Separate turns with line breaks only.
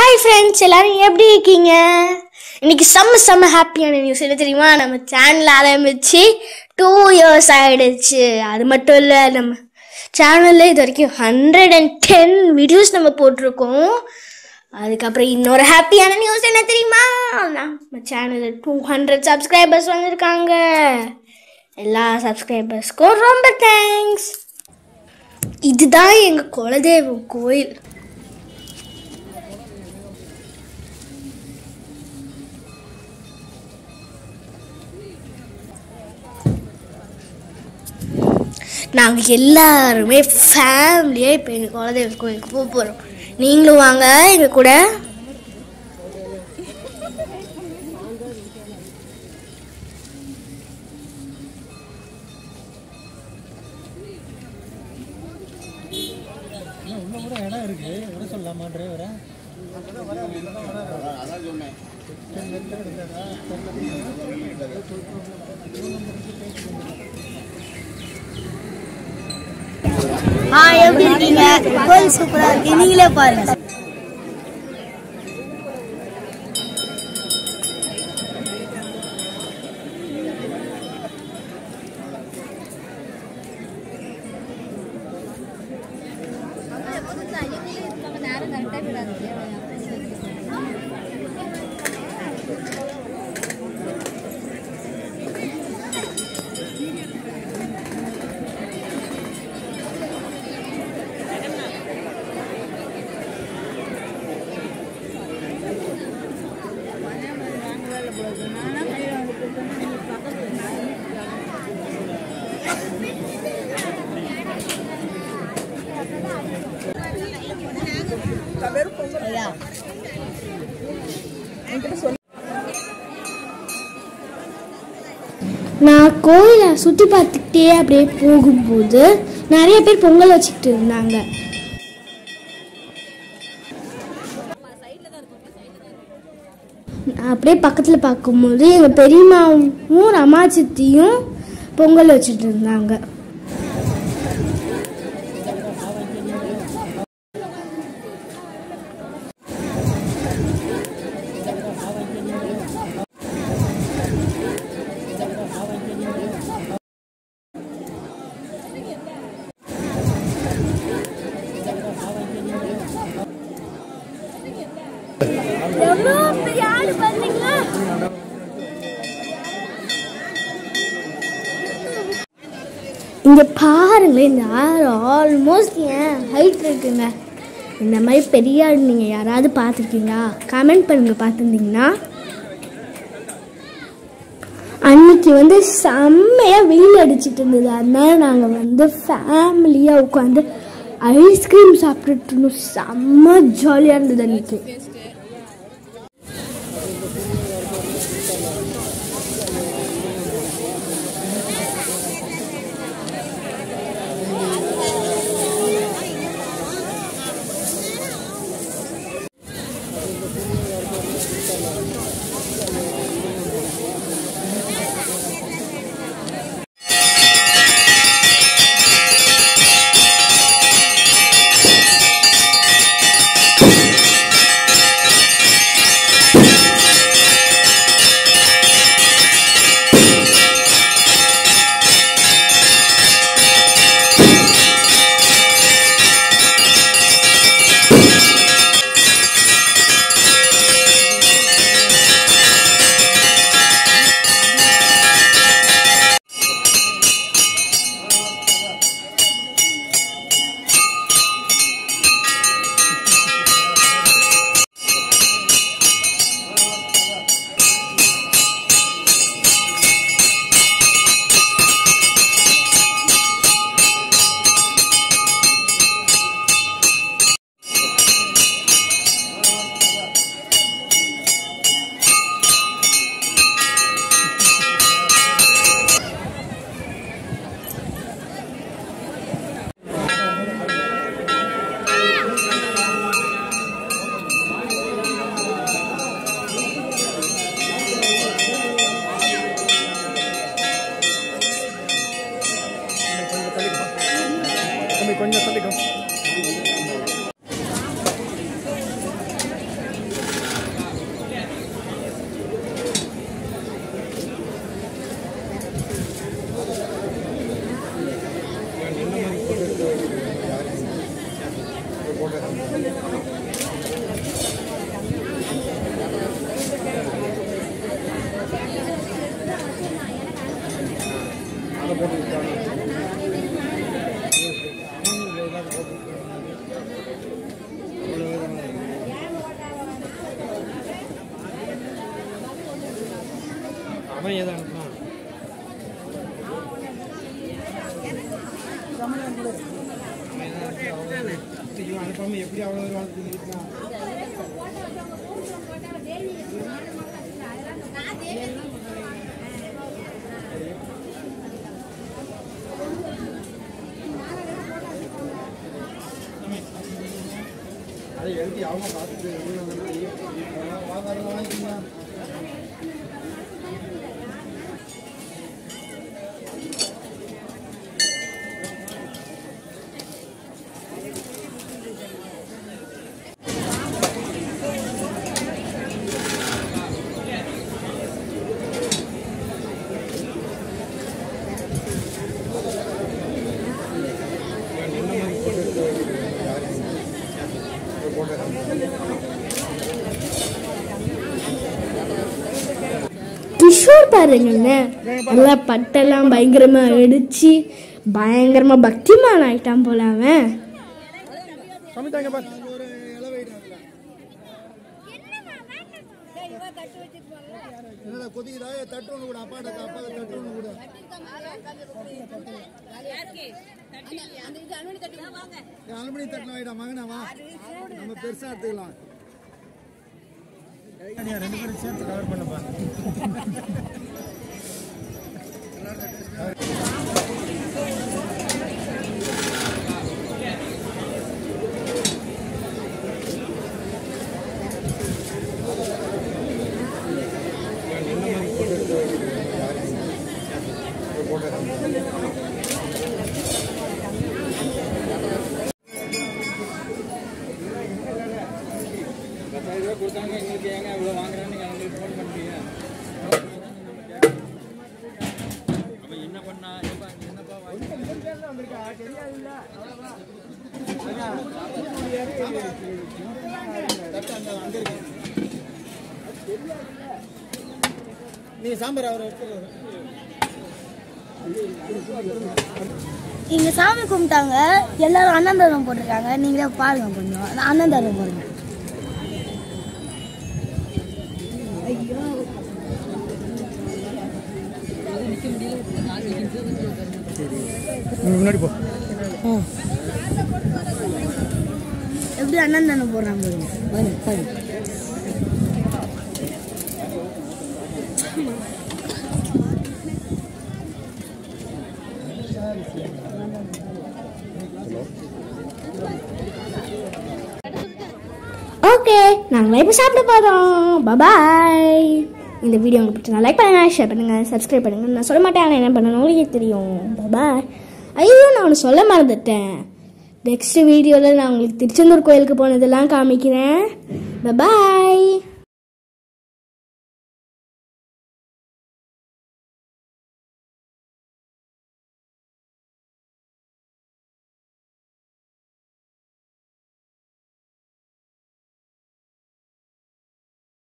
Hi friends எல்லாரும் எப்படி இருக்கீங்க இன்னைக்கு செம்ம செம்ம ஹாப்பியான நியூஸ் என்ன தெரியுமா நம்ம சேனல் ஆரம்பிச்சு டூ இயர்ஸ் ஆயிடுச்சு அது மட்டும் இல்லை நம்ம சேனலில் இது வரைக்கும் ஹண்ட்ரட் அண்ட் டென் வீடியோஸ் நம்ம போட்டிருக்கோம் அதுக்கப்புறம் இன்னொரு ஹாப்பியான நியூஸ் என்ன தெரியுமா நம்ம சேனலில் டூ ஹண்ட்ரட் சப்ஸ்கிரைபர்ஸ் வந்திருக்காங்க எல்லா சப்ஸ்கிரைபர்ஸ்க்கும் ரொம்ப தேங்க்ஸ் இதுதான் எங்கள் குலதெய்வம் கோயில் நாங்கள் எல்லாருமே ஃபேமிலியாக இப்போ எங்கள் குலதெய்வ கோயிலுக்கு போக போகிறோம் நீங்களும் வாங்க எங்கள் கூட
உள்ள கூட இடம் இருக்கு விட சொல்லலாமா டிரைவரை
ஆ எப்படி இருக்கீங்க கோயில் சூப்பரா இருக்கு நீங்களே பாருங்க
நான் கோயிலை சுற்றி பார்த்துக்கிட்டே அப்படியே போகும்போது நிறைய பேர் பொங்கல் வச்சுக்கிட்டு இருந்தாங்க நான் அப்படியே பக்கத்தில் பார்க்கும்போது எங்கள் பெரியம்மாவும் அம்மா சித்தியும் பொங்கல் வச்சுட்டு இருந்தாங்க இங்கே பாருங்களேன் இந்த ஆறு ஆல்மோஸ்ட் ஏன் ஹைட் இருக்குங்க இந்த மாதிரி பெரிய ஆடு நீங்கள் யாராவது பார்த்துருக்கீங்களா கமெண்ட் பண்ணுங்க பார்த்துருந்தீங்கன்னா அன்னைக்கு வந்து செம்மையாக வெயில் அடிச்சிட்டு இருந்தது அதனால நாங்கள் வந்து ஃபேமிலியாக உட்காந்து ஐஸ்கிரீம் சாப்பிட்டுட்டு இருந்தோம் செம்ம ஜாலியாக இருந்தது அன்னைக்கு
பையன் எதை அனுப்புனான் இவன் அனுப்பாம எப்படி அவ்வளோ வாழ்த்துருக்கான் அதை எழுதி அவங்க பார்த்துட்டு வாங்கிக்கலாம்
கிஷோர் பாருங்கண்ணே நல்லா பட்டெல்லாம் பயங்கரமா அடிச்சு பயங்கரமா பக்திமான் ஆயிட்டான் போல அவன்
சமைத்தாங்க பாரு
என்னடா கொதிக்குதா தட்டு ஒன்று கூட அப்பாட்ட அப்பா தட்டு ஒன்று கூட அலுமினி தட்டு வாங்கிடா மகனா வா நம்ம பெருசா எடுத்துக்கலாம்
ரெண்டு பேரும் சேர்த்து கவர் பண்ணப்பா பத்தாயிரம் ரூபா கொடுத்தாங்க எங்களுக்கு ஏங்க இவ்வளோ வாங்குறேன்னு நீங்கள் எங்களுக்கு ஃபோன் பண்ணுறீங்க அப்போ என்ன பண்ணா எப்பா என்னப்பா வாங்கி
நீ சாம்பார் அவரை எடுத்துக்கோ.
இங்க சாமி கும்பிட்டாங்க எல்லாரும் அன்னதானம் போட்டிருக்காங்க நீங்களே பாருங்க கொஞ்சம் அன்னதானம் போடுங்க
முன்னாடி போ
எப்படி அன்னதானம் போடுறாங்க பாருங்க பாருங்க பாருங்க
ஓகே நாங்கள் இப்போ சாப்பிட போகிறோம் பபாய் இந்த வீடியோ உங்களுக்கு பிடிச்சா லைக் பண்ணுங்க ஷேர் பண்ணுங்க சப்ஸ்கிரைப் பண்ணுங்க நான் சொல்ல மாட்டேன் ஆனால் என்ன பண்ணணும் உங்களுக்கு தெரியும் பபாய் ஐயோ நான் ஒன்று சொல்ல மறந்துட்டேன் நெக்ஸ்ட் வீடியோவில் நான் உங்களுக்கு திருச்செந்தூர் கோயிலுக்கு போனதெல்லாம் காமிக்கிறேன் பபாய்